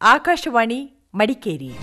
Akashvani Madikeri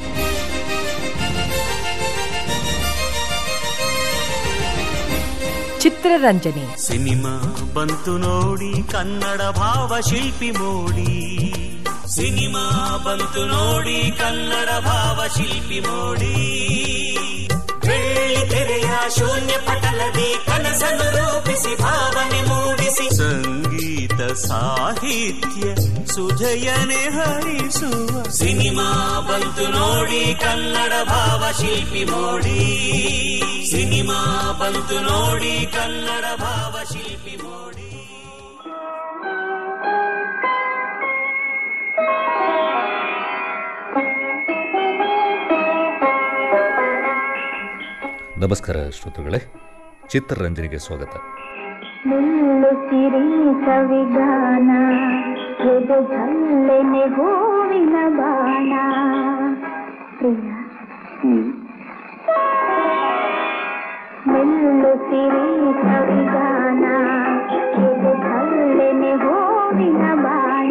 ಚಿತ್ರರಂಜನೆ cinema ಬಂತು ನೋಡಿ ಕನ್ನಡ ಭಾವ ಶಿಲ್ಪಿ ಮೋಡಿ ಸಿನಿಮಾ ಬಂತು ನೋಡಿ ಕನ್ನಡ ಭಾವ ಶಿಲ್ಪಿ ಮೋಡಿ ಬೆಳ್ಳಿ ತೆರೆಯ ಶೂನ್ಯ ಪಟಲದಿ ಕನಸನ್ನು ರೂಪಿಸಿ ಭಾವನೆ ಮೂಡಿಸಿ ಸಂಗೀತ ಸಾಹಿತ್ಯ ಸುಜಯನೆ ಹರಿಸುವ ಸಿನಿಮಾ ಬಂತು ನೋಡಿ ಕನ್ನಡ ಭಾವ ಶಿಲ್ಪಿ ಮೋಡಿ ಸಿನಿಮಾ ಬಂತು ನೋಡಿ ಕನ್ನಡ ಭಾವ ಶಿಲ್ಪಿ ಮೋಡಿ ನಮಸ್ಕಾರ ಶ್ರೋತೃಗಳೇ ಚಿತ್ರರಂಜನೆಗೆ ಸ್ವಾಗತ ಮುಳ್ಳು ಸಿರಿ ಸವಿಗಾನ ಎದೆ ಜಲ್ಲೆನೆ ಹೂವಿನ ಬಾಣ ಪ್ರಿಯ ಮುಳ್ಳು ಸಿರಿ ಸವಿಗಾನ ಎದೆ ಜಲ್ಲೆನೆ ಹೂವಿನ ಬಾಣ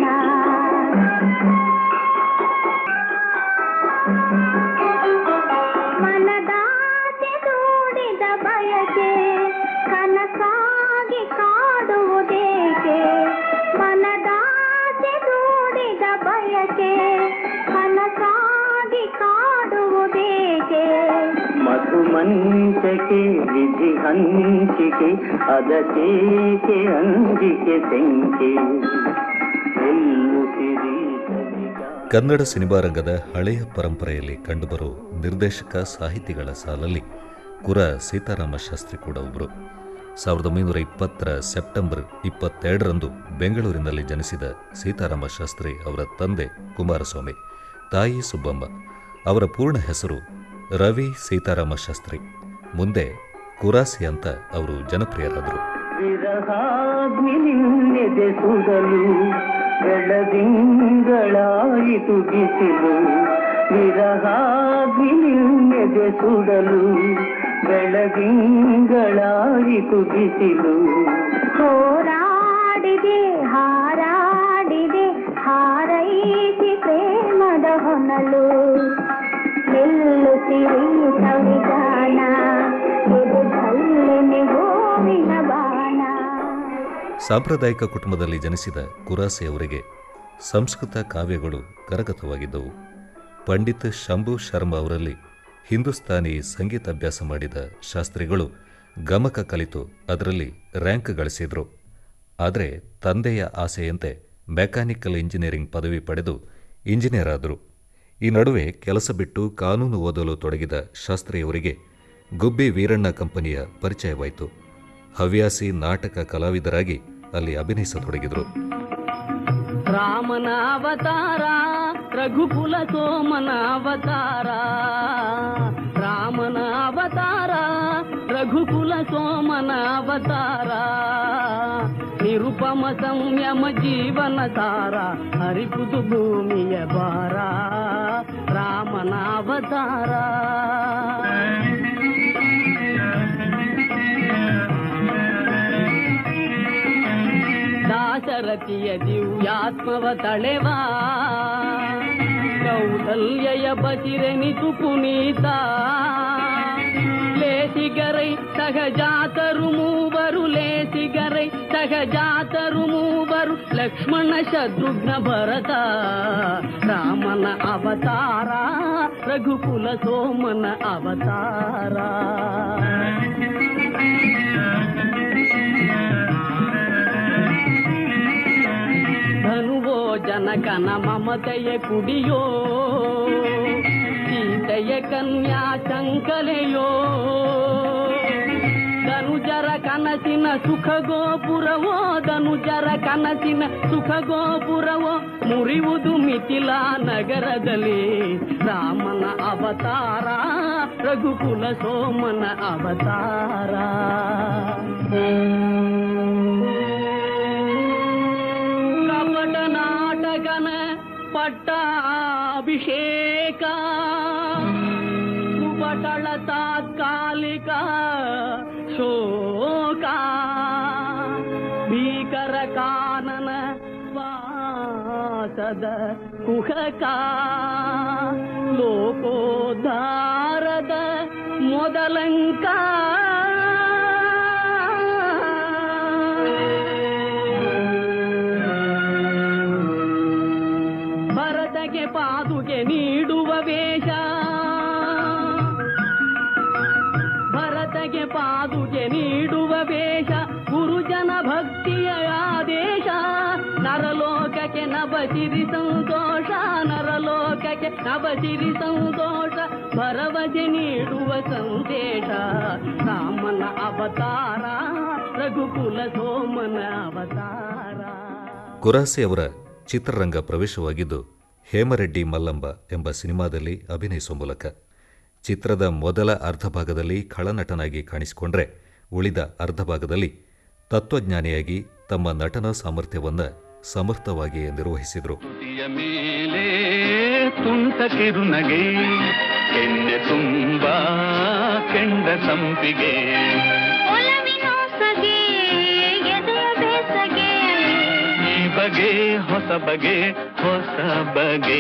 ಮನದಾಸೆ ದೂಡಿದ ಬಯಕೆ ಕನಸಾಗಿ ಕಾಡುವುದೇಕೆ ಮನದಾಸೆ ದೂಡಿದ ಬಯಕೆ ಕನಸಾಗಿ ಕಾಡುವುದೇಕೆ ಮಧು ಮಂಚಕೆ ವಿಧಿ ಹಂಚಿಕೆ ಅದಕೇಕೆ ಅಂಜಿಕೆ ತೆಂಕೆ ಎಲ್ಲು ಸಿರಿ ಸವಿಗ ಕನ್ನಡ ಸಿನಿಮಾ ರಂಗದ ಹಳೆಯ ಪರಂಪರೆಯಲ್ಲಿ ಕಂಡುಬರುವ ನಿರ್ದೇಶಕ ಸಾಹಿತಿಗಳ ಸಾಲಲ್ಲಿ ಕುರ ಸೀತಾರಾಮ ಶಾಸ್ತ್ರಿ ಕೂಡ ಒಬ್ಬರು ಸಾವಿರದ ಒಂಬೈನೂರ ಇಪ್ಪತ್ತರ ಸೆಪ್ಟೆಂಬರ್ ಇಪ್ಪತ್ತೆರಡರಂದು ಬೆಂಗಳೂರಿನಲ್ಲಿ ಜನಿಸಿದ ಸೀತಾರಾಮ ಶಾಸ್ತ್ರಿ ಅವರ ತಂದೆ ಕುಮಾರಸ್ವಾಮಿ ತಾಯಿ ಸುಬ್ಬಮ್ಮ ಅವರ ಪೂರ್ಣ ಹೆಸರು ರವಿ ಸೀತಾರಾಮ ಶಾಸ್ತ್ರಿ ಮುಂದೆ ಕುರಾಸಿ ಅಂತ ಅವರು ಜನಪ್ರಿಯರಾದರು ವಿರಹಾಗ್ನಿ ನಿನ್ನೆದೆ ಸುಡಲು ಬೆಳದಿಂಗಳಾಯಿತು ಬಿಸಿಲು ವಿರಹಾಗ್ನಿ ನಿನ್ನೆದೆ ಸುಡಲು ಬೆಳದಿಂಗಳಾಯಿತು ಬಿಸಿಲು ಹೋರಾಡಿದೆ ಹಾರಾಡಿದೆ ಹಾರೈಸಿ ಪ್ರೇಮದ ಹೊನಲು ಎಲ್ಲು ಸಿರಿ ಸವಿಗಾನ ಎದೆ ಜಲ್ಲೆನೆ ಹೂವಿನ ಬಾಣ ಸಾಂಪ್ರದಾಯಿಕ ಕುಟುಂಬದಲ್ಲಿ ಜನಿಸಿದ ಕುರಾಸೆ ಅವರಿಗೆ ಸಂಸ್ಕೃತ ಕಾವ್ಯಗಳು ಕರಗತವಾಗಿದ್ದವು ಪಂಡಿತ್ ಶಂಭು ಶರ್ಮಾ ಅವರಲ್ಲಿ ಹಿಂದೂಸ್ತಾನಿ ಸಂಗೀತ ಅಭ್ಯಾಸ ಮಾಡಿದ ಶಾಸ್ತ್ರಿಗಳು ಗಮಕ ಕಲಿತು ಅದರಲ್ಲಿ ರ್ಯಾಂಕ್ ಗಳಿಸಿದ್ರು ಆದರೆ ತಂದೆಯ ಆಸೆಯಂತೆ ಮೆಕ್ಯಾನಿಕಲ್ ಇಂಜಿನಿಯರಿಂಗ್ ಪದವಿ ಪಡೆದು ಇಂಜಿನಿಯರ್ ಆದರು ಈ ನಡುವೆ ಕೆಲಸ ಬಿಟ್ಟು ಕಾನೂನು ಓದಲು ತೊಡಗಿದ ಶಾಸ್ತ್ರಿಯವರಿಗೆ ಗುಬ್ಬಿ ವೀರಣ್ಣ ಕಂಪನಿಯ ಪರಿಚಯವಾಯಿತು ಹವ್ಯಾಸಿ ನಾಟಕ ಕಲಾವಿದರಾಗಿ ಅಲ್ಲಿ ಅಭಿನಯಿಸತೊಡಗಿದರು ರಾಮನ ಅವತಾರ ರಘುಕುಲ ಸೋಮನ ಅವತಾರ ರಾಮನ ಅವತಾರ ರಘುಕುಲ ಸೋಮನ ಅವತಾರ ನಿರುಪಮ ಸಂಯಮ ಜೀವನ ಸಾರ ಹರಿಪುದು ಭೂಮಿಯ ಭಾರ ರಾಮನ ಅವತಾರ ದಾಶರಥಿಯ ದಿವ್ಯಾತ್ಮವ ತಳೆವಾ ಕೌಸಲ್ಯಯ ಬಸಿರೆನಿತು ಪುನೀತ ಲೇಸಿಗರೈ ಸಹಜಾತರು ಮೂವರು ಲೇಸಿಗರೈ ಸಹಜಾತರು ಮೂವರು ಲಕ್ಷ್ಮಣ ಶತ್ರುಘ್ನ ಭರತ ರಾಮನ ಅವತಾರ ರಘುಕುಲ ಸೋಮನ ಅವತಾರ ಧನುವೋ ಜನಕನ ಮಮತೆಯ ಕುಡಿಯೋ ಸೀತೆಯ ಕನ್ಯಾ ಶಂಕಲೆಯೋ ಧನುಜರ ಕನಸಿನ ಸುಖ ಗೋಪುರವೋ ಧನುಜರ ಕನಸಿನ ಸುಖ ಗೋಪುರವೋ ಮುರಿಯುವುದು ಮಿಥಿಲಾ ನಗರದಲ್ಲಿ ರಾಮನ ಅವತಾರ ರಘುಕುಲ ಸೋಮನ ಅವತಾರ ಕಪಟ ನಾಟಕನ ಪಟ್ಟಾಭಿಷೇಕ ಕುಪಟಳ ತಾತ್ಕಾಲಿಕ ಶೋಕ ಭೀಕರ ಕಾನನ ಸ್ವಾಸ ವಿಶ್ವಾಸದ ಕುಹಕ ಲೋಕೋದ್ಧಾರದ ಮೊದಲಂಕ ಭರತಗೆ ಪಾದುಗೆ ನೀಡುವ ವೇಷ ಭರತಗೆ ಪಾದುಗೆ ನೀಡುವ ವೇಷ ಗುರುಜನ ಭಕ್ತಿಯ ಆದೇಶ ನರಲೋಕಕ್ಕೆ ನವಸಿರಿ ಸಂತೋಷ ನರಲೋಕಕ್ಕೆ ನವಸಿರಿ ಸಂತೋಷ ಭರವಸೆ ನೀಡುವ ಸಂದೇಶ ರಾಮನ ಅವತಾರ ರಘುಕುಲ ಸೋಮನ ಅವತಾರ ಕುರಾಸೆ ಅವರ ಚಿತ್ರರಂಗ ಪ್ರವೇಶವಾಗಿದ್ದು ಹೇಮರೆಡ್ಡಿ ಮಲ್ಲಂಬ ಎಂಬ ಸಿನಿಮಾದಲ್ಲಿ ಅಭಿನಯಿಸುವ ಮೂಲಕ ಚಿತ್ರದ ಮೊದಲ ಅರ್ಧ ಭಾಗದಲ್ಲಿ ಖಳನಟನಾಗಿ ಕಾಣಿಸಿಕೊಂಡ್ರೆ ಉಳಿದ ಅರ್ಧ ಭಾಗದಲ್ಲಿ ತತ್ವಜ್ಞಾನಿಯಾಗಿ ತಮ್ಮ ನಟನಾ ಸಾಮರ್ಥ್ಯವನ್ನು ಸಮರ್ಥವಾಗಿ ನಿರ್ವಹಿಸಿದರು ತುಟಿಯ ಮೇಲೆ ತುಂಟ ಕಿರುನಗೆ ಕೆನ್ನೆ ತುಂಬ ಕೆಂಡ ಸಂಪಿಗೆ ಒಲವಿನೊಸಗೆ ಎದೆಯ ಬೇಸಗೆ ಈ ಬಗೆ ಹೊಸ ಬಗೆ ಹೊಸ ಬಗೆ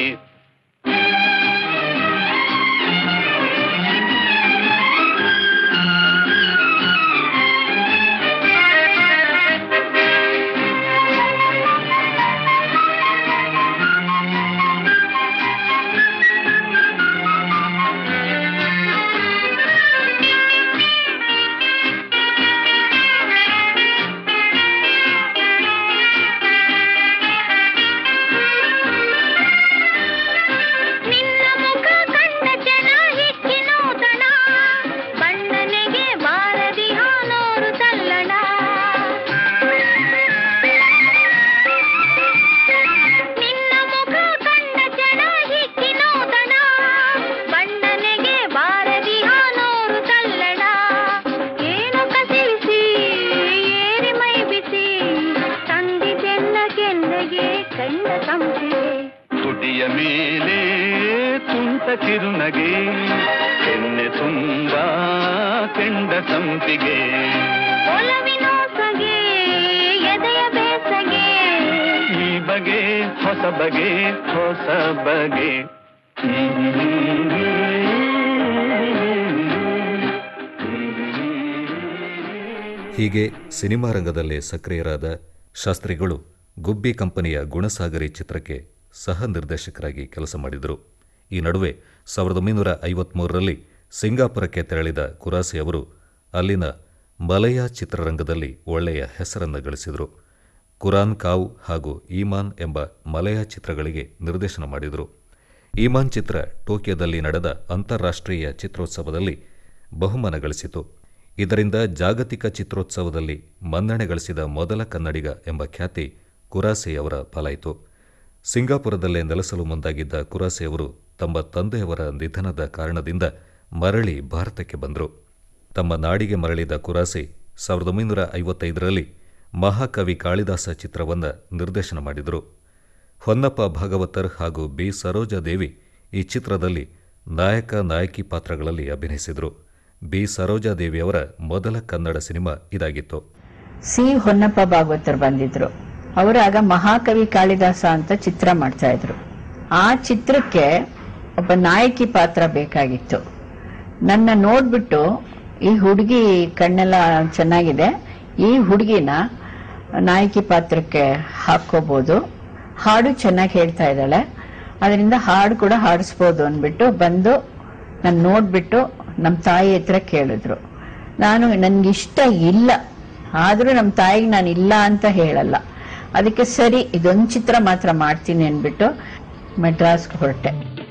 ನಿನ್ನ ಮುಖ ಕಂಡ ಜನ ಹೆಚ್ಚಿನೋದಣ ಬಣ್ಣನೆಗೆ ಬಾರದಿ ಹಾನೋರು ತಲ್ಲಣ ನಿನ್ನ ಮುಖ ಕಂಡ ಜನ ಹೆಚ್ಚಿನೋದಣ ಬಣ್ಣನೆಗೆ ಬಾರದಿ ಹಾನೋರು ತಲ್ಲಣ ಏನು ಕಸಿವಿಸಿ ಏರಿ ಮೈ ಬಿಸಿ ತಂದಿದೆನ್ನ ಕೆನ್ನೆಗೆ ಕಂಡ ಸಂಪಿಗೆ ತುಟಿಯ ಮೇಲೆ ತುಂಟ ಕಿರುನಗೆ ಕೆನ್ನೆ ತುಂಬ ಕೆಂಡ ಸಂಪಿಗೆ ಒಲವಿನೊಸಗೆ ಎದೆಯ ಬೇಸಗೆ ಈ ಬಗೆ ಹೊಸ ಬಗೆ ಹೊಸ ಬಗೆ ಹೀಗೆ ಸಿನಿಮಾ ರಂಗದಲ್ಲೇ ಸಕ್ರಿಯರಾದ ಶಾಸ್ತ್ರಿಗಳು ಗುಬ್ಬಿ ಕಂಪನಿಯ ಗುಣಸಾಗರಿ ಚಿತ್ರಕ್ಕೆ ಸಹ ನಿರ್ದೇಶಕರಾಗಿ ಕೆಲಸ ಮಾಡಿದರು ಈ ನಡುವೆ ಸಾವಿರದ ಒಂಬೈನೂರ ಐವತ್ಮೂರರಲ್ಲಿ ಸಿಂಗಾಪುರಕ್ಕೆ ತೆರಳಿದ ಕುರಾಸೆ ಅವರು ಅಲ್ಲಿನ ಮಲಯ ಚಿತ್ರರಂಗದಲ್ಲಿ ಒಳ್ಳೆಯ ಹೆಸರನ್ನು ಗಳಿಸಿದರು ಕುರಾನ್ ಕಾವ್ ಹಾಗೂ ಈಮಾನ್ ಎಂಬ ಮಲಯ ಚಿತ್ರಗಳಿಗೆ ನಿರ್ದೇಶನ ಮಾಡಿದರು ಈಮಾನ್ ಚಿತ್ರ ಟೋಕಿಯೋದಲ್ಲಿ ನಡೆದ ಅಂತಾರಾಷ್ಟ್ರೀಯ ಚಿತ್ರೋತ್ಸವದಲ್ಲಿ ಬಹುಮಾನ ಗಳಿಸಿತು ಇದರಿಂದ ಜಾಗತಿಕ ಚಿತ್ರೋತ್ಸವದಲ್ಲಿ ಮನ್ನಣೆ ಗಳಿಸಿದ ಮೊದಲ ಕನ್ನಡಿಗ ಎಂಬ ಖ್ಯಾತಿ ಕುರಾಸೆಯವರ ಪಾಲಾಯಿತು ಸಿಂಗಾಪುರದಲ್ಲೇ ನೆಲೆಸಲು ಮುಂದಾಗಿದ್ದ ಕುರಾಸೆಯವರು ತಮ್ಮ ತಂದೆಯವರ ನಿಧನದ ಕಾರಣದಿಂದ ಮರಳಿ ಭಾರತಕ್ಕೆ ಬಂದರು ತಮ್ಮ ನಾಡಿಗೆ ಮರಳಿದ ಕುರಾಸೆ ಸಾವಿರದ ಒಂಬೈನೂರ ಐವತ್ತೈದರಲ್ಲಿ ಮಹಾಕವಿ ಕಾಳಿದಾಸ ಚಿತ್ರವನ್ನು ನಿರ್ದೇಶನ ಮಾಡಿದರು ಹೊನ್ನಪ್ಪ ಭಾಗವತರ್ ಹಾಗೂ ಬಿ ಸರೋಜಾದೇವಿ ಈ ಚಿತ್ರದಲ್ಲಿ ನಾಯಕ ನಾಯಕಿ ಪಾತ್ರಗಳಲ್ಲಿ ಅಭಿನಯಿಸಿದರು ಬಿ ಸರೋಜಾದೇವಿಯವರ ಮೊದಲ ಕನ್ನಡ ಸಿನಿಮಾ ಇದಾಗಿತ್ತು ಸಿ ಹೊನ್ನಪ್ಪ ಭಾಗವತರ್ ಬಂದಿದ್ರು ಅವರು ಆಗ ಮಹಾಕವಿ ಕಾಳಿದಾಸ ಅಂತ ಚಿತ್ರ ಮಾಡ್ತಾ ಇದ್ರು ಆ ಚಿತ್ರಕ್ಕೆ ಒಬ್ಬ ನಾಯಕಿ ಪಾತ್ರ ಬೇಕಾಗಿತ್ತು ನನ್ನ ನೋಡ್ಬಿಟ್ಟು ಈ ಹುಡುಗಿ ಕಣ್ಣೆಲ್ಲ ಚೆನ್ನಾಗಿದೆ ಈ ಹುಡುಗಿನ ನಾಯಕಿ ಪಾತ್ರಕ್ಕೆ ಹಾಕೋಬಹುದು ಹಾಡು ಚೆನ್ನಾಗಿ ಹೇಳ್ತಾ ಇದ್ದಾಳೆ ಅದರಿಂದ ಹಾಡು ಕೂಡ ಹಾಡಿಸ್ಬೋದು ಅಂದ್ಬಿಟ್ಟು ಬಂದು ನಾನು ನೋಡ್ಬಿಟ್ಟು ನಮ್ಮ ತಾಯಿ ಹತ್ರ ಕೇಳಿದ್ರು ನಾನು ನನ್ಗೆ ಇಷ್ಟ ಇಲ್ಲ ಆದ್ರೂ ನಮ್ಮ ತಾಯಿಗೆ ನಾನು ಇಲ್ಲ ಅಂತ ಹೇಳಲ್ಲ ಅದಕ್ಕೆ ಸರಿ ಇದೊಂದು ಚಿತ್ರ ಮಾತ್ರ ಮಾಡ್ತೀನಿ ಅಂದ್ಬಿಟ್ಟು ಮೆಡ್ರಾಸ್ಗೆ ಹೊರಟೆ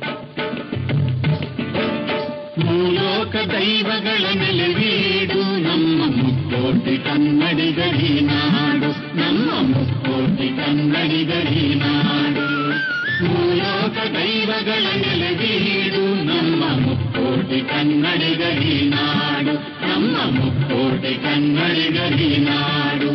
ಭೂಲೋಕ ದೈವಗಳ ನೆಲೆವೀಡು ನಮ್ಮ ಮುಕ್ಕೋಟಿ ಕನ್ನಡಿಗರಿ ನಾಡು ನಮ್ಮ ಮುಕ್ಕೋಟಿ ಕನ್ನಡಿಗರಿ ನಾಡು ಭೂಲೋಕ ದೈವಗಳ ನೆಲೆವೀಡು ನಮ್ಮ ಮುಕ್ಕೋಟಿ ಕನ್ನಡಿಗರಿ ನಾಡು ನಮ್ಮ ಮುಕ್ಕೋಟಿ ಕನ್ನಡಿಗರಿ ನಾಡು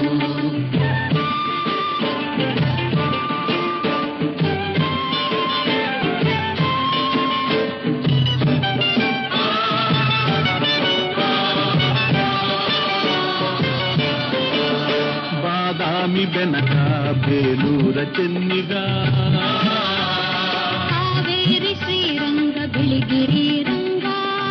ಬಾದಾಮಿ ಬೆನಕ ಬೇಲೂರ ಚೆನ್ನಿಗ ಕಾವೇರಿ ಶ್ರೀರಂಗ ಬಿಳಿಗಿರಿ ರಂಗ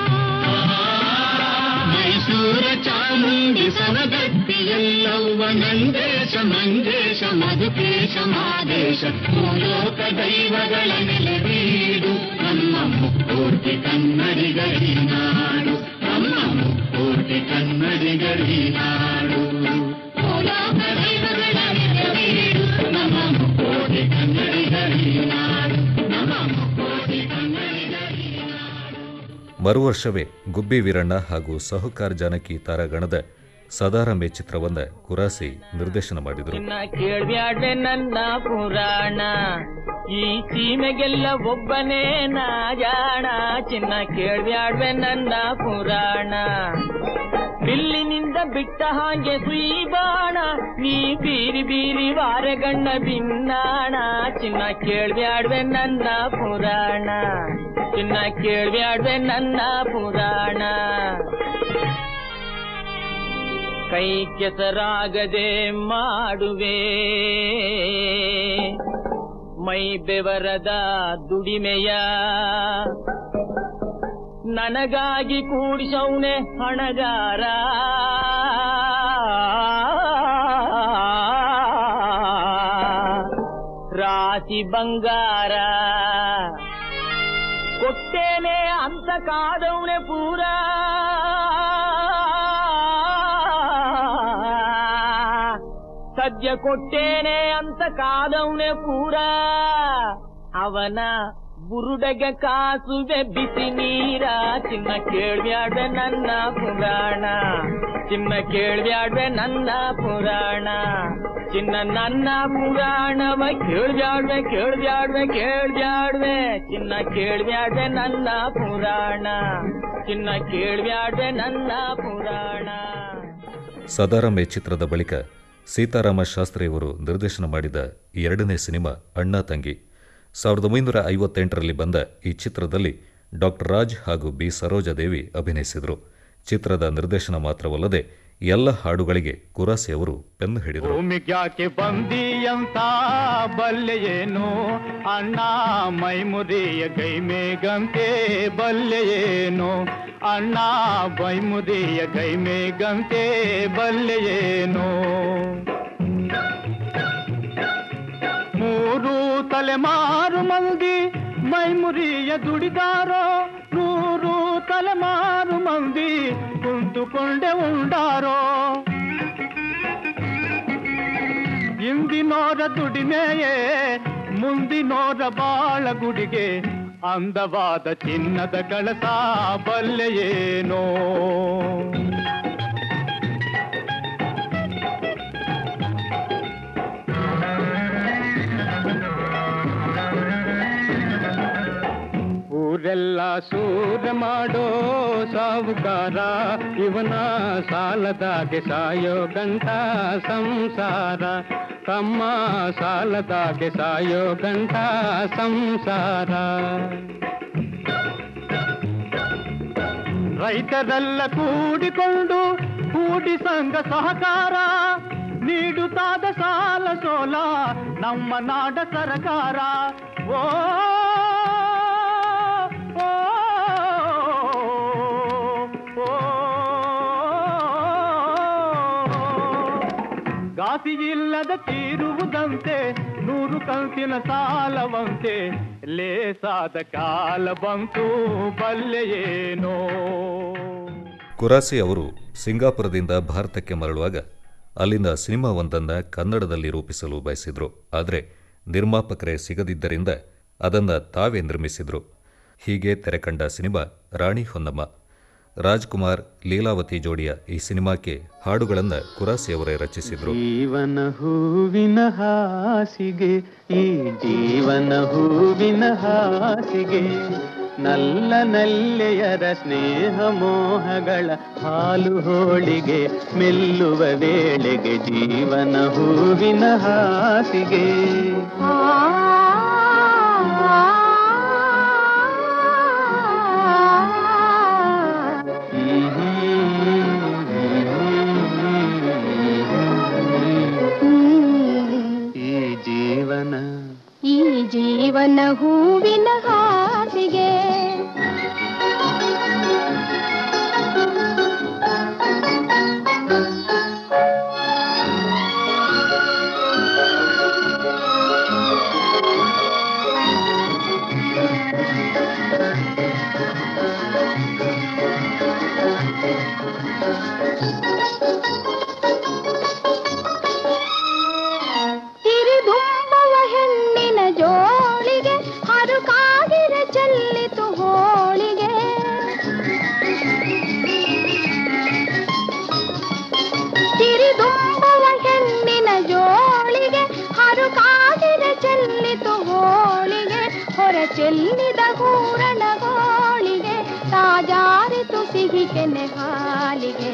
ಮೈಸೂರ ಚಾಮುಂಡಿ ಸವದತ್ತಿ ಎಲ್ಲವ್ವ ನಂದೇಶ ಮಂಜೇಶ ಮಧುಕೇಶ ಮಾದೇಶ ಭೂಲೋಕ ದೈವಗಳ ನೆಲೆವೀಡು ನಮ್ಮ ಮುಕ್ಕೋಟಿ ಕನ್ನಡಿಗರಿ ನಾಡು ನಮ್ಮ ಮುಕ್ಕೋಟಿ ಕನ್ನಡಿಗರಿ ನಾಡು ಭೂಲೋಕ ದೈವಗಳ ನೆಲೆವೀಡು ನಮ್ಮ ಮುಕ್ಕೋಟಿ ಕನ್ನಡಿಗರಿ ನಾಡು ನಮ್ಮ ಮುಕ್ಕೋಟಿ ಕನ್ನಡಿಗರಿ ನಾಡು ಮರುವರ್ಷವೇ ಗುಬ್ಬಿ ವೀರಣ್ಣ ಹಾಗೂ ಸಹುಕಾರ್ ಜಾನಕಿ ತಾರಾಗಣದ ಸದಾರಂಬೆ ಚಿತ್ರವನ್ನ ಕುರಾಸಿ ನಿರ್ದೇಶನ ಮಾಡಿದರು ನಿನ್ನ ಕೇಳ್ಬ್ಯಾಡ್ವೆ ನನ್ನ ಪುರಾಣ ಈ ಸೀಮೆಗೆಲ್ಲ ಒಬ್ಬನೇ ನಾ ಜಾಣ ಚಿನ್ನ ಕೇಳ್ಬ್ಯಾಡ್ವೆ ನನ್ನ ಪುರಾಣ ಬಿಲ್ಲಿನಿಂದ ಬಿಟ್ಟ ಹಾಗೆ ಸುಯಿ ಬಾಣ ನೀ ಬೀರಿ ಬೀರಿ ವಾರಗಣ್ಣ ಬಿನ್ನಾಣ ಚಿನ್ನ ಕೇಳ್ಬ್ಯಾಡ್ವೆ ನನ್ನ ಪುರಾಣ ಚಿನ್ನ ಕೇಳ್ಬ್ಯಾಡ್ವೆ ನನ್ನ ಪುರಾಣ ಕೈ ಕೆಸರಾಗದೆ ಮಾಡುವೆ ಮೈ ಬೆವರದ ದುಡಿಮೆಯ ನನಗಾಗಿ ಕೂಡಿಸೌನೆ ಹಣಗಾರ ರಾಶಿ ಬಂಗಾರ ಕೊಟ್ಟೇನೆ ಅಂತ ಕಾದವನೆ ಪೂರ ಸದ್ಯ ಕೊಟ್ಟೇನೆ ಅಂತ ಕಾದವನೆ ಪೂರ ಅವನ ಬುರುಡಗೆ ಕಾಸುವೆ ಬಿಸಿ ನೀರ ಚಿನ್ನ ಕೇಳ್ಬ್ಯಾಡ್ವೆ ನನ್ನ ಪುರಾಣ ಚಿನ್ನ ಕೇಳ್ಬ್ಯಾಡ್ವೆ ನನ್ನ ಪುರಾಣ ಚಿನ್ನ ನನ್ನ ಪುರಾಣವ ಕೇಳ್ಬ್ಯಾಡ್ವೆ ಕೇಳ್ಬ್ಯಾಡ್ವೆ ಕೇಳ್ಬ್ಯಾಡ್ವೆ ಚಿನ್ನ ಕೇಳ್ಬ್ಯಾಡ್ವೆ ನನ್ನ ಪುರಾಣ ಚಿನ್ನ ಕೇಳ್ಬ್ಯಾಡ್ವೆ ನನ್ನ ಪುರಾಣ ಸದಾರಂಬೆ ಚಿತ್ರದ ಬಳಿಕ ಸೀತಾರಾಮ ಶಾಸ್ತ್ರಿಯವರು ನಿರ್ದೇಶನ ಮಾಡಿದ ಎರಡನೇ ಸಿನಿಮಾ ಅಣ್ಣ ತಂಗಿ ಸಾವಿರದ ಒಂಬೈನೂರ ಐವತ್ತೆಂಟರಲ್ಲಿ ಬಂದ ಈ ಚಿತ್ರದಲ್ಲಿ ಡಾಕ್ಟರ್ ರಾಜ್ ಹಾಗೂ ಬಿ ಸರೋಜಾದೇವಿ ಅಭಿನಯಿಸಿದರು ಚಿತ್ರದ ನಿರ್ದೇಶನ ಮಾತ್ರವಲ್ಲದೆ ಎಲ್ಲ ಹಾಡುಗಳಿಗೆ ಕುರಾಸಿ ಅವರು ಪೆನ್ನು ಹಿಡಿದರು ಭೂಮಿಗ್ಯಾಕೆ ಬಂದಿಯಂತ ಬಲ್ಲೆಯೇನು ಅಣ್ಣ ಮೈಮುರಿಯ ಕೈ ಮೇಗಂತೆ ಬಲ್ಲೆಯೇನು ಅಣ್ಣ ಮೈಮುರಿಯ ಕೈ ಮೇಗಂತೆ ಬಲ್ಲೆಯೇನು ಮೂರು ತಲೆಮಾರು ಮಂದಿ ಮೈಮುರಿಯ ದುಡಿದಾರೋ ನೂರು ತಲೆಮಾರು ಮಂದಿ ಕುಂತುಕೊಂಡೆ ಉಂಡಾರೋ ಇಂದಿನೋರ ದುಡಿಮೆಯೇ ಮುಂದಿನೋರ ಬಾಳ ಗುಡಿಗೆ ಅಂದವಾದ ಚಿನ್ನದ ಕಳಸ ಬಲ್ಲೆಯೇನೋ ಊರೆಲ್ಲ ಸೂರ ಮಾಡೋ ಸಾವುಕಾರ ಇವನ ಸಾಲದಾಗೆ ಸಾಯೋ ಗಂಟ ಸಂಸಾರ ತಮ್ಮ ಸಾಲದಾಗೆ ಸಾಯೋ ಗಂಟ ಸಂಸಾರ ರೈತರೆಲ್ಲ ಕೂಡಿಕೊಂಡು ಕೂಡಿ ಸಂಘ ಸಹಕಾರ ನೀಡುತ್ತಾದ ಸಾಲ ಸೋಲ ನಮ್ಮ ನಾಡ ಸರಕಾರ ಓ ಓ, ಓ, ಗಾಸಿ ಇಲ್ಲದ ತೀರುವುದಂತೆ ನೂರು ಕಂತಿನ ಸಾಲವಂತೆ ಲೇಸಾದ ಕಾಲ ಬಂತು ಬಲ್ಲೆಯೇನೋ ಕುರಾಸಿ ಅವರು ಸಿಂಗಾಪುರದಿಂದ ಭಾರತಕ್ಕೆ ಮರಳುವಾಗ ಅಲ್ಲಿಂದ ಸಿನಿಮಾವೊಂದನ್ನು ಕನ್ನಡದಲ್ಲಿ ರೂಪಿಸಲು ಬಯಸಿದ್ರು ಆದರೆ ನಿರ್ಮಾಪಕರೇ ಸಿಗದಿದ್ದರಿಂದ ಅದನ್ನು ತಾವೇ ನಿರ್ಮಿಸಿದ್ರು ಹೀಗೆ ತೆರೆಕಂಡ ಸಿನಿಮಾ ರಾಣಿ ಹೊನ್ನಮ್ಮ ರಾಜ್ಕುಮಾರ್ ಲೀಲಾವತಿ ಜೋಡಿಯ ಈ ಸಿನಿಮಾಕ್ಕೆ ಹಾಡುಗಳನ್ನು ಕುರಾಸಿ ಅವರೇ ರಚಿಸಿದ್ರು ಜೀವನ ಹೂವಿನ ಹಾಸಿಗೆ ಈ ಜೀವನ ಹೂವಿನ ಹಾಸಿಗೆ ನಲ್ಲ ನಲ್ಲೆಯರ ಸ್ನೇಹ ಮೋಹಗಳ ಹಾಲು ಹೋಳಿಗೆ ಮೆಲ್ಲುವ ವೇಳೆಗೆ ಜೀವನ ಹೂವಿನ ಹಾಸಿಗೆ ತಿರಿದುಂಬುವ ಹೆಣ್ಣಿನ ಜೋಳಿಗೆ ಹರುಕಾಗಿರ ಚೆಲ್ಲಿತು ಹೋಳಿಗೆ ತಿರಿದುಂಬುವ ಹೆಣ್ಣಿನ ಜೋಳಿಗೆ ಹರುಕಾಗಿರ ಚೆಲ್ಲಿತು ಹೋಳಿಗೆ ಹೊರ ಚೆಲ್ಲಿದ ಹೂರಣ ಗೋಳಿಗೆ ತಾಜಾರಿತು ಸಿಹಿ ಕೆನೆ ಹಾಲಿಗೆ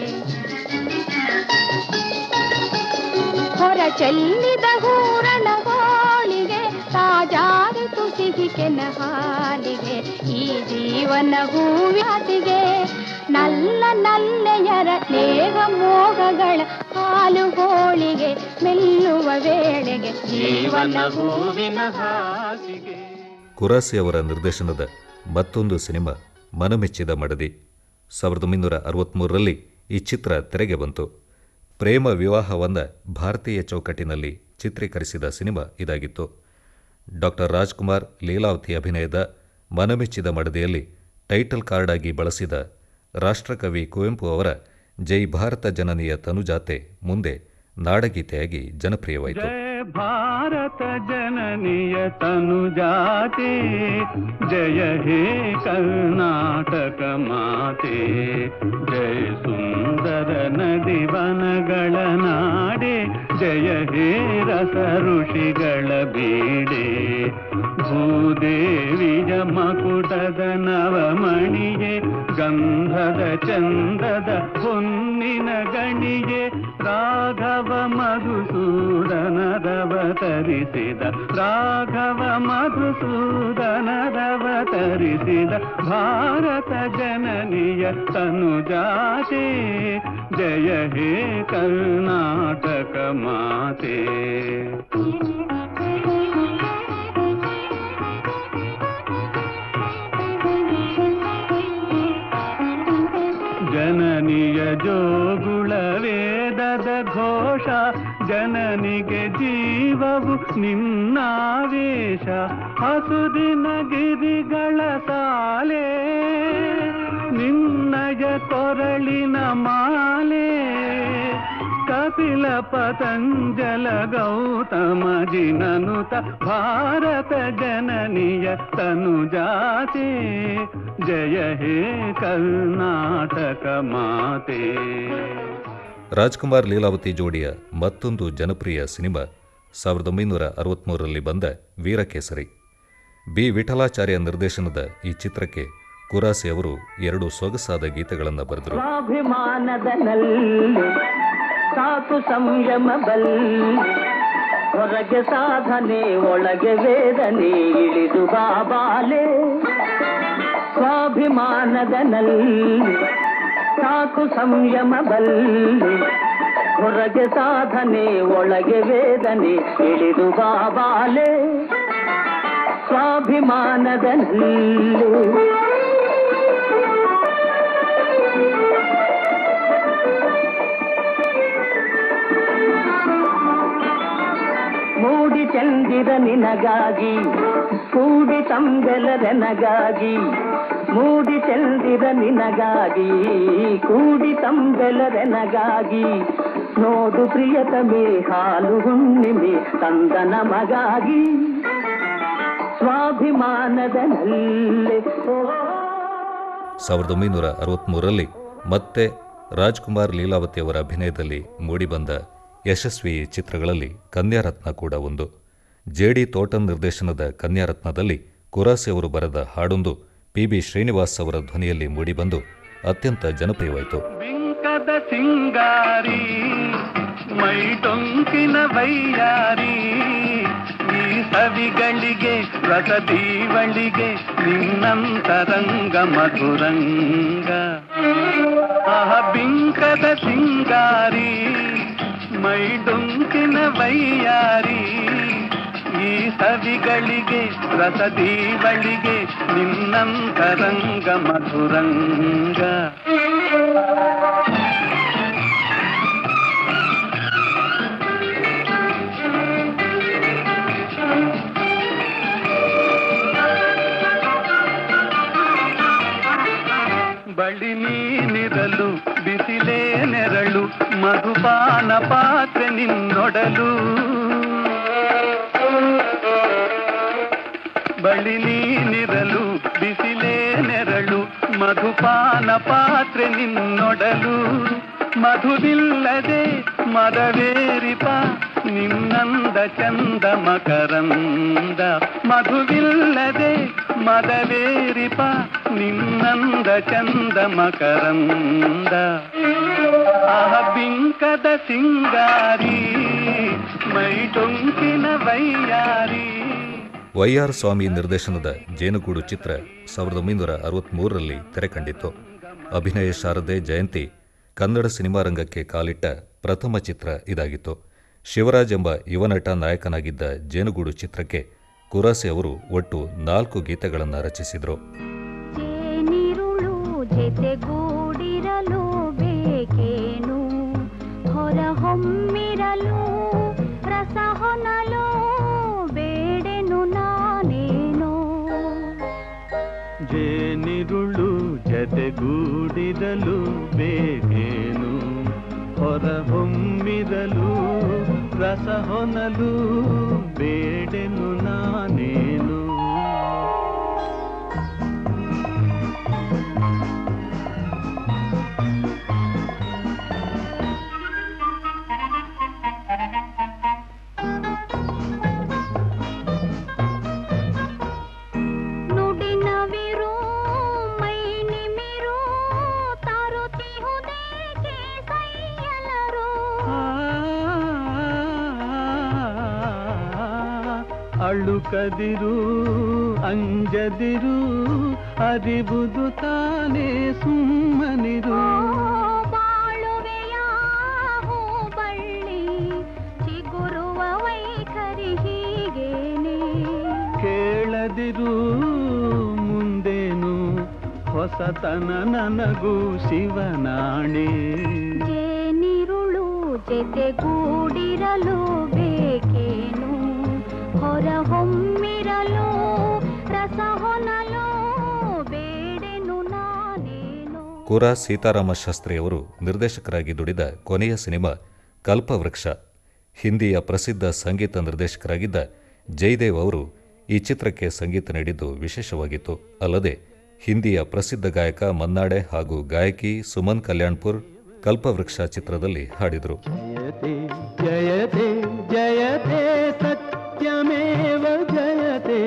ಹೊರ ಚೆಲ್ಲಿದ ಹೂರಣ ಗೋಳಿಗೆ ತಾಜಾರಿತು ಸಿಹಿ ಕೆನ ಹಾಲಿಗೆ ಈ ಜೀವನ ಹೂವ್ಯಾತಿಗೆ ನಲ್ಲ ನಲ್ಲೆಯರ ನೇಹ ಮೋಹಗಳ ಹಾಲು ಹೋಳಿಗೆ ಮೆಲ್ಲುವ ವೇಳೆಗೆ ಜೀವನ ಹೂವಿನ ಹಾಸಿಗೆ ಕುರಾಸಿ ಅವರ ನಿರ್ದೇಶನದ ಮತ್ತೊಂದು ಸಿನಿಮಾ ಮನಮೆಚ್ಚಿದ ಮಡದಿ ಸಾವಿರದ ಒಂಬೈನೂರ ಅರವತ್ತ್ಮೂರರಲ್ಲಿ ಈ ಚಿತ್ರ ತೆರೆಗೆ ಬಂತು ಪ್ರೇಮ ವಿವಾಹವನ್ನ ಭಾರತೀಯ ಚೌಕಟ್ಟಿನಲ್ಲಿ ಚಿತ್ರೀಕರಿಸಿದ ಸಿನಿಮಾ ಇದಾಗಿತ್ತು ಡಾಕ್ಟರ್ ರಾಜ್ಕುಮಾರ್ ಲೀಲಾವತಿ ಅಭಿನಯದ ಮನಮೆಚ್ಚಿದ ಮಡದಿಯಲ್ಲಿ ಟೈಟಲ್ ಕಾರ್ಡ್ ಆಗಿ ಬಳಸಿದ ರಾಷ್ಟ್ರಕವಿ ಕುವೆಂಪು ಅವರ ಜೈ ಭಾರತ ಜನನಿಯ ತನುಜಾತೆ ಮುಂದೆ ನಾಡಗೀತೆಯಾಗಿ ಜನಪ್ರಿಯವಾಯಿತು ಜಯ ಭಾರತ ಜನನಿಯ ತನುಜಾತೆ ಜಯ ಹೇ ಕರ್ನಾಟಕ ಮಾತೆ ಜಯ ಸುಂದರ ನದಿ ವನಗಳ ನಾಡೆ ಜಯ ಹೇ ರಸ ಋಷಿಗಳ ಬೀಡೆ ಭೂದೇವಿಯ ಮಕುಟದ ನವಮಣಿಯೇ ಗಂಧದ ಚಂದದ ಹೊನ್ನಿನ ಗಣಿಯೇ ರಾಘವ ಮಧುಸೂದನರವತರಿಸಿದ ರಾಘವ ಮಧುಸೂದನರವತರಿಸಿದ ಭಾರತ ಜನನಿಯ ತನುಜಾತೆ ಜಯ ಹೇ ಕರ್ನಾಟಕ ಮಾತೆ ಜನನಿಯ ಜೋಗುಳ ವೇದದ ಘೋಷ ಜನನಿಗೆ ಜೀವವು ನಿನ್ನಾವೇಶ ಹಸುದಿನ ಗಿರಿಗಳ ಸಾಲೆ ನಿನ್ನಯ ಕೊರಳಿನ ಮಾಲೆ ಕಪಿಲ ಪತಂಜಲ ಗೌತಮ ಜಿನನುತ ಭಾರತ ಜನನಿಯ ತನುಜಾತೆ ಜಯ ಹೇ ಕರ್ನಾಟಕ ಮಾತೆ ರಾಜ್ಕುಮಾರ್ ಲೀಲಾವತಿ ಜೋಡಿಯ ಮತ್ತೊಂದು ಜನಪ್ರಿಯ ಸಿನಿಮಾ ಸಾವಿರದ ಒಂಬೈನೂರ ಅರವತ್ತ್ಮೂರರಲ್ಲಿ ಬಂದ ವೀರಕೇಸರಿ ಬಿ ವಿಠಲಾಚಾರ್ಯ ನಿರ್ದೇಶನದ ಈ ಚಿತ್ರಕ್ಕೆ ಕುರಾಸಿ ಅವರು ಎರಡು ಸೊಗಸಾದ ಗೀತೆಗಳನ್ನು ಬರೆದರು ಸ್ವಾಭಿಮಾನದ ನಲ್ಲಿ ಸಾಕು ಸಂಯಮ ಬಲ್ಲಿ ಹೊರಗೆ ಸಾಧನೆ ಒಳಗೆ ವೇದನೆ ಇಳಿದು ಬಾಬಾಲೆ ಸ್ವಾಭಿಮಾನದ ನಲ್ಲಿ ಸಾಕು ಸಂಯಮ ಬಲ್ಲಿ ಹೊರಗೆ ಸಾಧನೆ ಒಳಗೆ ವೇದನೆ ಇಳಿದು ಬಾಬಾಲೆ ಸ್ವಾಭಿಮಾನದ ನಲ್ಲಿ ಮೂಡಿ ಚಂದಿರ ನಿನಗಾಗಿ ಕೂಡಿ ತಂಬೆಲರೆನಗಾಗಿ ಮೂಡಿ ಚಂದಿರ ನಿನಗಾಗಿ ಕೂಡಿ ತಂಬೆಲರೆನಗಾಗಿ ನೋಡು ಪ್ರಿಯತಮೆ ಹಾಲು ಹುಣ್ಣಿಮೆ ತಂದ ನಮಗಾಗಿ ಸ್ವಾಭಿಮಾನದ ನಲ್ಲೆ ಓ ಸಾವಿರದ ಒಂಬೈನೂರ ಅರವತ್ತ್ಮೂರರಲ್ಲಿ ಮತ್ತೆ ರಾಜ್ಕುಮಾರ್ ಲೀಲಾವತಿ ಅವರ ಅಭಿನಯದಲ್ಲಿ ಮೂಡಿಬಂದ ಯಶಸ್ವಿ ಚಿತ್ರಗಳಲ್ಲಿ ಕನ್ಯಾರತ್ನ ಕೂಡ ಒಂದು ಜೆ ಡಿ ತೋಟನ್ ನಿರ್ದೇಶನದ ಕನ್ಯಾರತ್ನದಲ್ಲಿ ಕುರಾಸಿ ಅವರು ಬರೆದ ಹಾಡೊಂದು ಪಿ ಬಿ ಶ್ರೀನಿವಾಸ್ ಅವರ ಧ್ವನಿಯಲ್ಲಿ ಮೂಡಿಬಂದು ಅತ್ಯಂತ ಜನಪ್ರಿಯವಾಯಿತು ಬಿಂಕದ ಸಿಂಗಾರಿ ಮೈ ಡೊಂಕಿನ ವೈಯಾರಿ ಈ ಸವಿಗಳಿಗೆ ರಸದೀವಳಿಗೆ ನಿನ್ನಂತರಂಗ ಮಧುರಂಗ ಆಹ ಬಿಂಕದ ಸಿಂಗಾರಿ ಮೈ ಡೊಂಕಿನ ವೈಯಾರಿ ಈ ಸವಿಗಳಿಗೆ ರಸದೀವಳಿಗೆ ನಿನ್ನಂತರಂಗ ಮಧುರಂಗ ಬಳಿ ನೀನಿರಲು ಬಿಸಿಲೇ ನೆರಳು ಮಧುಪಾನ ಪಾತ್ರೆ ನಿನ್ನೊಡಲು ಬಳಿ ನೀನಿರಲು ಬಿಸಿಲೇ ನೆರಳು ಮಧುಪಾನ ಪಾತ್ರೆ ನಿನ್ನೊಡಲು ಮಧುವಿಲ್ಲದೆ ಮದವೇರಿಪ ನಿನ್ನಂದ ಚಂದ ಮಕರಂದ ಮಧುವಿಲ್ಲದೆ ಮದವೇರಿಪ ನಿನ್ನಂದ ಚಂದ ಮಕರಂದ ಆಹ ಬಿಂಕದ ಸಿಂಗಾರಿ ಮೈಟೊಂಕಿನ ವೈಯಾರಿ ವೈ ಆರ್ ಸ್ವಾಮಿ ನಿರ್ದೇಶನದ ಜೇನುಗೂಡು ಚಿತ್ರ ಸಾವಿರದ ಒಂಬೈನೂರ ಅರವತ್ಮೂರರಲ್ಲಿ ತೆರೆಕಂಡಿತ್ತು ಅಭಿನಯ ಶಾರದೆ ಜಯಂತಿ ಕನ್ನಡ ಸಿನಿಮಾ ರಂಗಕ್ಕೆ ಕಾಲಿಟ್ಟ ಪ್ರಥಮ ಚಿತ್ರ ಇದಾಗಿತ್ತು ಶಿವರಾಜ್ ಎಂಬ ಯುವನಟ ನಾಯಕನಾಗಿದ್ದ ಜೇನುಗೂಡು ಚಿತ್ರಕ್ಕೆ ಕುರಾಸೆ ಅವರು ಒಟ್ಟು ನಾಲ್ಕು ಗೀತೆಗಳನ್ನು ರಚಿಸಿದರು ಜೇನಿರುಳು ಜೊತೆಗೂಡಿರಲು ಬೇಕೇನು ಹೊರ ಹೊಮ್ಮಿರಲು ರಸ ಹೊನಲು ಬೇಡೆನು ನಾನೇನು ಜೇನಿರುಳು ಜತೆಗೂಡಿರಲು ಬೇಕೇನು ಹೊರ ಹೊಮ್ಮಿರಲು ರಸ ಹೊನಲು ಬೇಡೆನು ನಾನೇನು ನುಡಿನವಿರು ಮೈ ನಿಮಿರು ತರುತ್ತಿಹುದೇಕೆ ಕೈಯಲರು ಅಳುಕದಿರು ಅಂಜದಿರು ಅರಿಬುದು ತಾನೇ ಸುಮ್ಮನಿರು ಬಾಳುವೆಯ ಹೂಬಳ್ಳಿ ಚಿಗುರುವ ವೈಖರಿ ಹೀಗೇನೆ ಕೇಳದಿರು ಮುಂದೇನು ಹೊಸತನ ನನಗೂ ಶಿವನಾಣೆ ಜೇನಿರುಳು ಜೊತೆಗೂಡಿರಲು ಬೇಕೇನು ಹೊರ ಹೊಮ್ಮಿರಲು ರಸ ಹೊನಲು ಬೇಡೆನು ನಾನೇನು ಕುರಾ ಸೀತಾರಾಮ ಶಾಸ್ತ್ರಿಯವರು ನಿರ್ದೇಶಕರಾಗಿ ದುಡಿದ ಕೊನೆಯ ಸಿನಿಮಾ ಕಲ್ಪವೃಕ್ಷ ಹಿಂದಿಯ ಪ್ರಸಿದ್ಧ ಸಂಗೀತ ನಿರ್ದೇಶಕರಾಗಿದ್ದ ಜಯದೇವ್ ಅವರು ಈ ಚಿತ್ರಕ್ಕೆ ಸಂಗೀತ ನೀಡಿದ್ದು ವಿಶೇಷವಾಗಿತ್ತು ಅಲ್ಲದೆ ಹಿಂದಿಯ ಪ್ರಸಿದ್ಧ ಗಾಯಕ ಮನ್ನಾಡೆ ಹಾಗೂ ಗಾಯಕಿ ಸುಮನ್ ಕಲ್ಯಾಣ್ಪುರ್ ಕಲ್ಪವೃಕ್ಷ ಚಿತ್ರದಲ್ಲಿ ಹಾಡಿದರು ಜಯತೆ ಜಯತೆ ಸತ್ಯಮೇವ ಜಯತೆ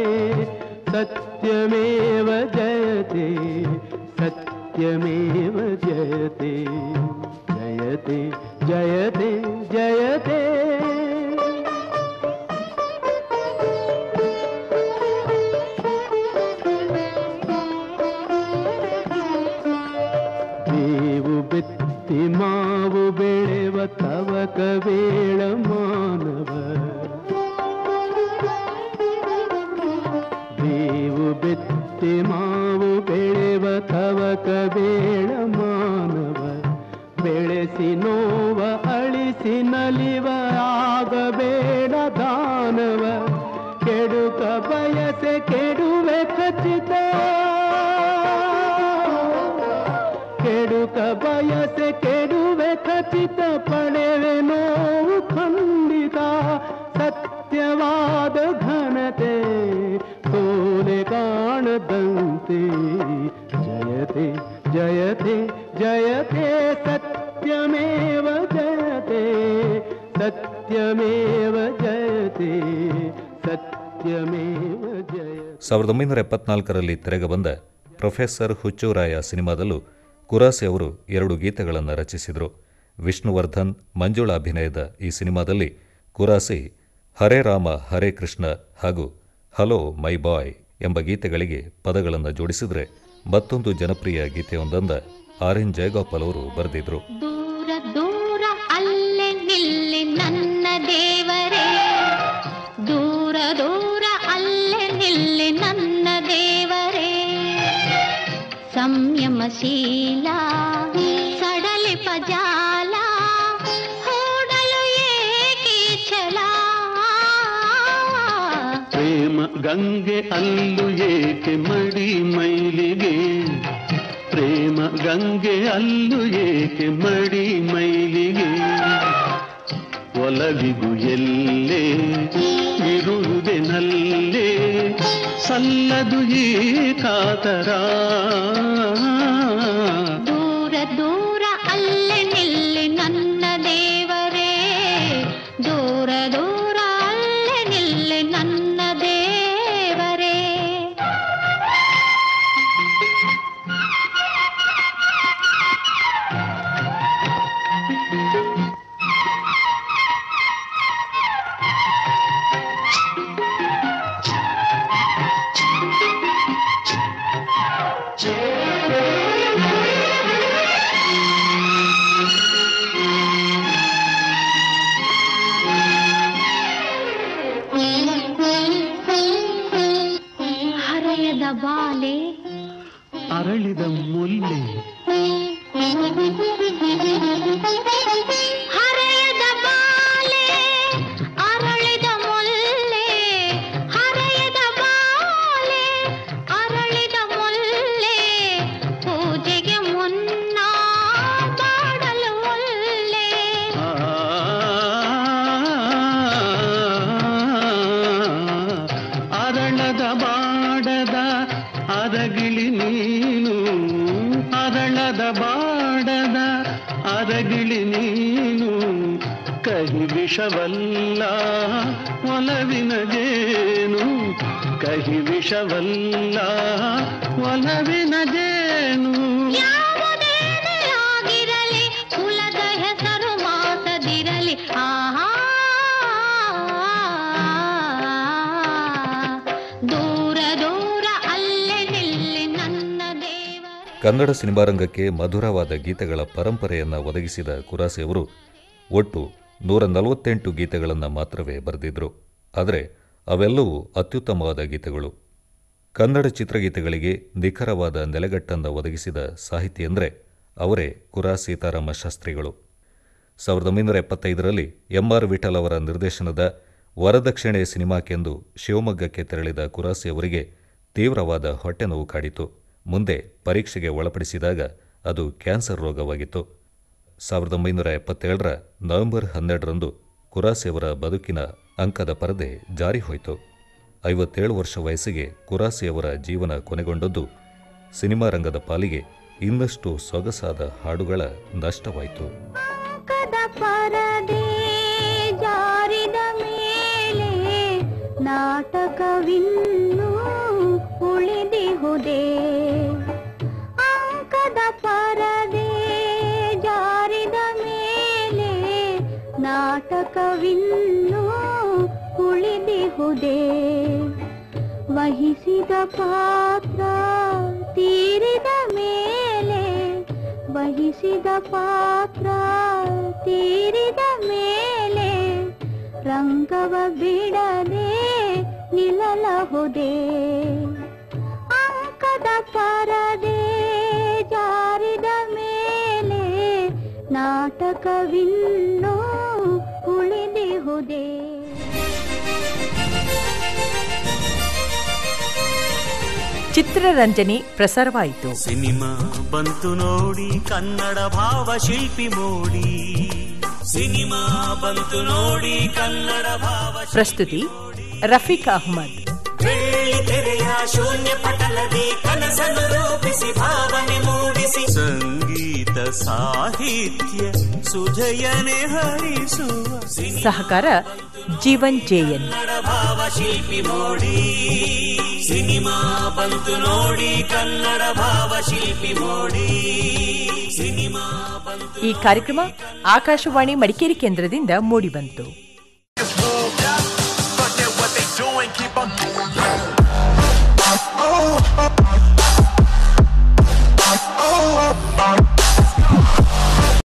ಸತ್ಯಮೇವ ಜಯತೆ ಸತ್ಯಮೇವ ಜಯತೆ ಜಯತೆ ಜಯತೆ ಜಯತೆ ಬೇವು ಬೆತ್ತಿ ಮಾವು ಬೆಳೆವ ತವಕ ಬೇಳ ಮಾನವ ಬೇವು ಬೆತ್ತಿ ಮಾವು ಬೆಳೆವ ತವಕ ಬೇಳ ಮಾನವ ಬೆಳೆಸಿ ನೋವ ಅಳಿಸಿ ನಲಿವ ಆಗಬೇಡ ದಾನವ ಕೆಡುಕ ಬಯಸೆ ಕೆಡುವೆ ಖಚಿತ ಕೆಡುಕ ಬಯಸೆ ಕೆಡುವೆ ಖಚಿತ ಪಡೆವೆ ನೋವು ಖಂಡಿತ ಸತ್ಯವಾದ ಘನತೆ ಸೋಲೆ ಕಾಣದಂತೆ ಜಯತೆ ಜಯತೆ ಜಯತೆ ಸತ್ಯಮೇವ ಜಯತೆ ಸತ್ಯಮೇವ ಜಯತೆ ಸತ್ಯಮೇವ ಜಯ ಸಾವಿರದ ಒಂಬೈನೂರ ಎಪ್ಪತ್ನಾಲ್ಕರಲ್ಲಿ ತೆರೆಗೆ ಬಂದ ಪ್ರೊಫೆಸರ್ ಹುಚ್ಚೂರಾಯ ಸಿನಿಮಾದಲ್ಲೂ ಕುರಾಸೆ ಅವರು ಎರಡು ಗೀತೆಗಳನ್ನು ರಚಿಸಿದರು ವಿಷ್ಣುವರ್ಧನ್ ಮಂಜುಳಾ ಅಭಿನಯದ ಈ ಸಿನಿಮಾದಲ್ಲಿ ಕುರಾಸೆ ಹರೇ ರಾಮ ಹರೇ ಕೃಷ್ಣ ಹಾಗೂ ಹಲೋ ಮೈ ಬಾಯ್ ಎಂಬ ಗೀತೆಗಳಿಗೆ ಪದಗಳನ್ನು ಜೋಡಿಸಿದರೆ ಮತ್ತೊಂದು ಜನಪ್ರಿಯ ಗೀತೆಯೊಂದೊಂದ ಆರ್ ಎನ್ ಜಯಗೋಪಾಲ್ ಅವರು ಬರೆದಿದ್ರು ದೂರ ದೂರ ಅಲ್ಲೇ ನಿಲ್ಲಿ ನನ್ನ ದೇವರೇ ದೂರ ದೂರ ಅಲ್ಲೇ ನಿಲ್ಲಿ ನನ್ನ ದೇವರೇ ಸಂಯಮಶೀಲ ಸಡಲಿ ಪಜಾಲ ಹೂಡಲು ಏಕೆ ಛಲ ಪ್ರೇಮ ಗಂಗೆ ಅಲ್ಲು ಏಕೆ ಮಡಿ ಮೈಲಿಗೆ ಪ್ರೇಮ ಗಂಗೆ ಅಲ್ಲು ಏಕೆ ಮಡಿ ಮೈಲಿಗೆ ಒಲವಿಗೂ ಎಲ್ಲೇ ಇರುವುದೆ ನಲ್ಲೇ ಸಲ್ಲದು ಈ ಕಾತರ ದೂರ ದೂರ ಅಲ್ಲೇ ನಿಲ್ಲಿ ನನ್ನ ದೇವರೇ ದೂರ ದೂರ ಅಲ್ಲೇ ನಿಲ್ಲಿ ನನ್ನ ದೇವರೇ ಹರೆಯದ ಬಾಲೆ ಅರಳಿದ ಮುಲ್ಲೆ ಹರೆಯದ ಬಾಲೆ ಅರಳಿದ ಮುಲ್ಲೆ ಹರೆಯದ ಬಾಲೆ ಅರಳಿದ ಮುಲ್ಲೆ ಪೂಜೆಗೆ ಮುನ್ನ ಮಾಡಲು ಮುಲ್ಲೆ ಅರಳದ ಬಾಡದ ಅರಗಿಳಿ ನೀನು ಅರಳದ ಬಾಡದ ಅರಗಿಳಿ ನೀನು ಕಹಿ ವಿಷವಲ್ಲ ಒಲವಿನ ಜೇನು ಕಹಿ ವಿಷವಲ್ಲ ಒಲವಿನ ಜೇನು ಯಾವುದೇನೇ ಆಗಿರಲಿ ಕುಲದ ಹೆಸರು ಮಾಸದಿರಲಿ ಆಹಾ ದೂರ ದೂರ ಅಲ್ಲೇ ನಿಲ್ಲಿ ನನ್ನ ದೇವ ಕನ್ನಡ ಸಿನಿಮಾರಂಗಕ್ಕೆ ಮಧುರವಾದ ಗೀತೆಗಳ ಪರಂಪರೆಯನ್ನು ಒದಗಿಸಿದ ಕುರಾಸೆಯವರು ಒಟ್ಟು ನೂರ ನಲವತ್ತೆಂಟು ಗೀತೆಗಳನ್ನು ಮಾತ್ರವೇ ಬರೆದಿದ್ರು ಆದರೆ ಅವೆಲ್ಲವೂ ಅತ್ಯುತ್ತಮವಾದ ಗೀತೆಗಳು ಕನ್ನಡ ಚಿತ್ರಗೀತೆಗಳಿಗೆ ನಿಖರವಾದ ನೆಲೆಗಟ್ಟನ್ನು ಒದಗಿಸಿದ ಸಾಹಿತಿ ಅಂದರೆ ಅವರೇ ಕುರಾ ಸೀತಾರಾಮ ಶಾಸ್ತ್ರಿಗಳು ಸಾವಿರದ ಒಂಬೈನೂರ ಎಪ್ಪತ್ತೈದರಲ್ಲಿ ಎಂ ಆರ್ ವಿಠಲ್ ಅವರ ನಿರ್ದೇಶನದ ವರದಕ್ಷಿಣೆ ಸಿನಿಮಾಕ್ಕೆಂದು ಶಿವಮೊಗ್ಗಕ್ಕೆ ತೆರಳಿದ ಕುರಾಸಿ ಅವರಿಗೆ ತೀವ್ರವಾದ ಹೊಟ್ಟೆನೋವು ಕಾಡಿತು ಮುಂದೆ ಪರೀಕ್ಷೆಗೆ ಒಳಪಡಿಸಿದಾಗ ಅದು ಕ್ಯಾನ್ಸರ್ ರೋಗವಾಗಿತ್ತು ಸಾವಿರದ ಒಂಬೈನೂರ ಎಪ್ಪತ್ತೇಳರ ನವೆಂಬರ್ ಹನ್ನೆರಡರಂದು ಕುರಾಸಿಯವರ ಬದುಕಿನ ಅಂಕದ ಪರದೆ ಜಾರಿ ಹೋಯಿತು ಐವತ್ತೇಳು ವರ್ಷ ವಯಸ್ಸಿಗೆ ಕುರಾಸಿಯವರ ಜೀವನ ಕೊನೆಗೊಂಡದ್ದು ಸಿನಿಮಾ ರಂಗದ ಪಾಲಿಗೆ ಇನ್ನಷ್ಟು ಸೊಗಸಾದ ಹಾಡುಗಳ ನಷ್ಟವಾಯಿತು ಕದ ಪರದೆ ಜಾರಿದ ಮೇಲೆ ನಾಟಕವಿನ್ನೂ ಉಳಿದಿಹುದೇ ಅಂಕದ ಪರದೆ ಜಾರಿದ ಮೇಲೆ ನಾಟಕವಿನ್ನೂ ಉಳಿದಿಹುದೇ ವಹಿಸಿದ ಪಾತ್ರ ತೀರಿದ ಮೇಲೆ ವಹಿಸಿದ ಪಾತ್ರ ತೀರಿದ ಮೇಲೆ ರಂಗವ ಬಿಡದೆ ನಿಲ್ಲಲಹುದೇ ಅಂಕದ ಪರದೆ ಜಾರಿದ ಮೇಲೆ ನಾಟಕವಿನ್ನೂ ಉಳಿದಿಹುದೇ ಚಿತ್ರರಂಜನೆ ಪ್ರಸಾರವಾಯಿತು ಸಿನಿಮಾ ಬಂತು ನೋಡಿ ಕನ್ನಡ ಭಾವ ಶಿಲ್ಪಿ ಮೋಡಿ ಸಿನಿಮಾ ಬಂತು ನೋಡಿ ಕನ್ನಡ ಭಾವ ಪ್ರಸ್ತುತಿ ರಫೀಕ್ ಅಹ್ಮದ್ ಬೆಳ್ಳಿ ತೆರೆಯ ಶೂನ್ಯ ಪಟಲದಿ ಕನಸನ್ನು ರೂಪಿಸಿ ಭಾವನೆ ಮೂಡಿಸಿ ಸಂಗೀತ ಸಾಹಿತ್ಯ ಸುಜಯನೆ ಹರಿಸುವ ಸಹಕಾರ ಜೀವನ್ ಜೆಎನ್ ಕನ್ನಡ ಭಾವ ಶಿಲ್ಪಿ ಮೋಡಿ ಸಿನಿಮಾ ಬಂತು ನೋಡಿ ಕನ್ನಡ ಭಾವ ಶಿಲ್ಪಿ ಮೋಡಿ ಸಿನಿಮಾ ಬಂತು ಈ ಕಾರ್ಯಕ್ರಮ ಆಕಾಶವಾಣಿ ಮಡಿಕೇರಿ ಕೇಂದ್ರದಿಂದ ಮೂಡಿಬಂತು